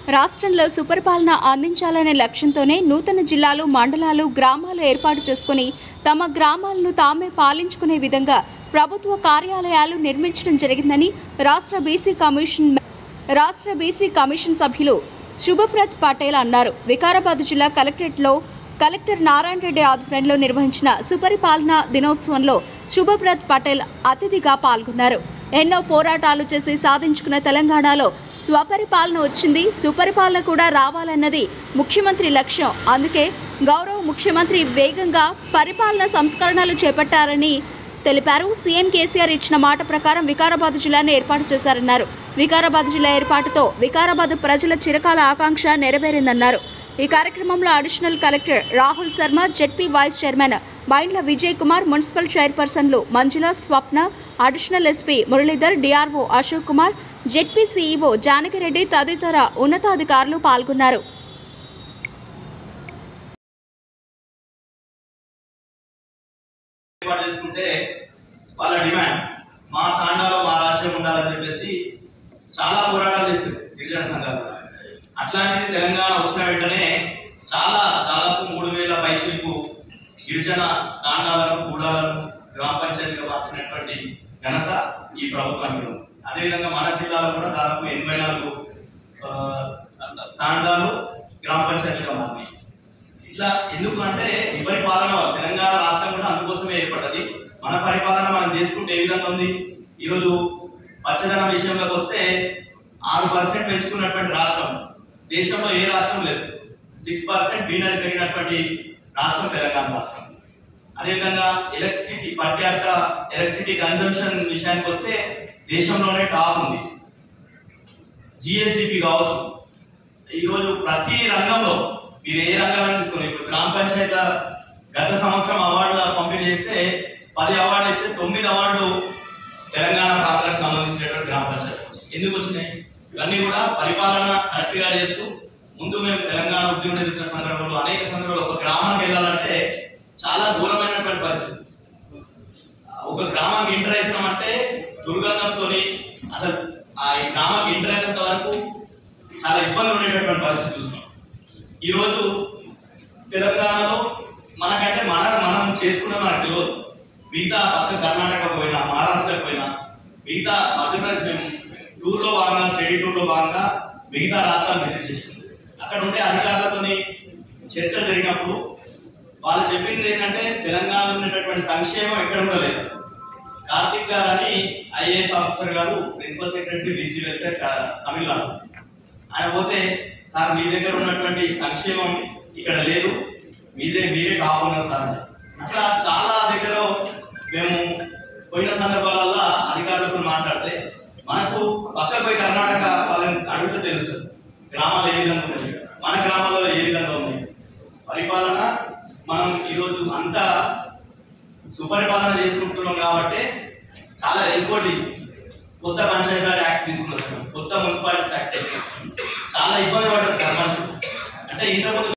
రాష్ట్రంలో సుపరిపాలన అందించాలనే లక్ష్యంతోనే నూతన జిల్లాలు మండలాలు గ్రామాలు ఏర్పాటు చేసుకుని తమ గ్రామాలను తామే పాలించుకునే విధంగా ప్రభుత్వ కార్యాలయాలు నిర్మించడం జరిగిందని రాష్ట్ర బీసీ కమిషన్ రాష్ట్ర బీసీ కమిషన్ సభ్యులు శుభప్రత్ పటేల్ అన్నారు వికారాబాద్ జిల్లా కలెక్టరేట్లో కలెక్టర్ నారాయణ రెడ్డి ఆధ్వర్యంలో నిర్వహించిన సుపరిపాలన దినోత్సవంలో శుభప్రత్ పటేల్ అతిథిగా పాల్గొన్నారు ఎన్నో పోరాటాలు చేసి సాధించుకున్న తెలంగాణలో స్వపరిపాలన వచ్చింది సుపరిపాలన కూడా రావాలన్నది ముఖ్యమంత్రి లక్ష్యం అందుకే గౌరవ ముఖ్యమంత్రి వేగంగా పరిపాలన సంస్కరణలు చేపట్టారని తెలిపారు సీఎం కేసీఆర్ ఇచ్చిన మాట ప్రకారం వికారాబాద్ జిల్లాను ఏర్పాటు చేశారన్నారు వికారాబాద్ జిల్లా ఏర్పాటుతో వికారాబాద్ ప్రజల చిరకాల ఆకాంక్ష నెరవేరిందన్నారు ఈ కార్యక్రమంలో additional collector Rahul Sharma ZP vice chairman Mindla Vijay Kumar municipal చైర్పర్సన్లు Manjula Swapna additional SP Muralidhar DRO Ashok Kumar ZP CEO Janakireddy తదితర ఉన్నతాధికారులు పాల్గొన్నారు ఏర్పాటు చేసుకుంటే వాళ్ళ డిమాండ్ మా తాండాలో మా రాజ్యం ఉండాలని చెప్పేసి చాలా పోరాటాలు చేశారు గిరిజన సంఘాలు అట్లాంటిది తెలంగాణ వచ్చిన వెంటనే చాలా దాదాపు మూడు వేల పైసలకు గిరిజన తాండాలను గూడాలను గ్రామ పంచాయతీగా మార్చినటువంటి ఘనత ఈ ప్రభుత్వానికి ఉంది అదేవిధంగా మన జిల్లాలో కూడా దాదాపు ఎనభై నాలుగు ఆ, తాండాలు గ్రామ పంచాయతీగా మారినాయి ఇట్లా ఎందుకు అంటే ఎవరి పాలన తెలంగాణ రాష్ట్రం కూడా అందుకోసమే ఏర్పడ్డది మన పరిపాలన మనం చేసుకుంటే ఏ విధంగా ఉంది ఈరోజు పచ్చదనం విషయంలోకి వస్తే ఆరు పర్సెంట్ పెంచుకున్నటువంటి రాష్ట్రం దేశంలో ఏ రాష్ట్రం లేదు సిక్స్ పర్సెంట్ గ్రీనరీ పెరిగినటువంటి రాష్ట్రం తెలంగాణ రాష్ట్రం అదేవిధంగా electricity per capita electricity consumption విషయానికి వస్తే దేశంలోనే టాప్ ఉంది జిఎస్డిపి కావచ్చు ఈరోజు ప్రతి రంగంలో మీరు ఏ రంగాలను తీసుకుని ఇప్పుడు గ్రామ పంచాయతీల గత సంవత్సరం అవార్డుల పంపిణీ చేస్తే పది అవార్డులు ఇస్తే తొమ్మిది అవార్డులు తెలంగాణ ప్రాంతానికి సంబంధించినటువంటి గ్రామ పంచాయతీ వచ్చినాయి. ఎందుకు వచ్చినాయి ఇవన్నీ కూడా పరిపాలన కరెక్ట్ గా చేస్తూ ముందు మేము తెలంగాణ ఉద్యమం జరిగిన సందర్భంలో అనేక సందర్భాల్లో ఒక గ్రామానికి వెళ్ళాలంటే చాలా దూరమైనటువంటి పరిస్థితి ఒక గ్రామానికి ఎంటర్ అవుతున్నామంటే దుర్గంధంతో అసలు ఆ ఈ గ్రామానికి ఎంటర్ అయినంత వరకు చాలా ఇబ్బంది ఉండేటటువంటి పరిస్థితి చూస్తున్నాం ఈరోజు తెలంగాణలో మనకంటే మన మనం చేసుకున్న మనకు తెలియదు మిగతా పక్క కర్ణాటక పోయినా మహారాష్ట్రకు పోయినా మిగతా మధ్యప్రదేశ్ మేము టూర్లో భాగంగా స్టడీ టూర్లో భాగంగా మిగతా రాష్ట్రాలు విజిట్ చేసాం అక్కడ ఉండే అధికారులతోని చర్చలు జరిగినప్పుడు వాళ్ళు చెప్పింది ఏంటంటే తెలంగాణలో ఉండేటటువంటి సంక్షేమం ఎక్కడ కూడా లేదు కార్తిక్ గారు అని IAS officer garu principal secretary BC welfare కా- తమిళనాడు ఆయన పోతే సార్ మీ దగ్గర ఉన్నటువంటి సంక్షేమం ఇక్కడ లేదు మీదే మీరే టాప్ ఉన్నారు సార్ అని అట్లా చాలా దగ్గర మేము పోయిన సందర్భాలలో అధికారులతో మాట్లాడితే మనకు పక్కకు పోయి కర్ణాటక వాళ్ళని అడుగుతూ తెలుస్తుంది గ్రామాలు ఏ విధంగా ఉన్నాయి మన గ్రామాల్లో ఏ విధంగా ఉన్నాయి పరిపాలన మనం ఈరోజు అంతా సుపరిపాలన చేసుకుంటున్నాం కాబట్టి చాలా ఇంకోటి కొత్త పంచాయతీరాజ్ యాక్ట్ తీసుకుని వచ్చినాం కొత్త మున్సిపాలిటీస్ యాక్ట్ తీసుకుని వచ్చినాం చాలా ఇబ్బంది పడ్డారు సర్పంచ్ అంటే ఇంతకుముందు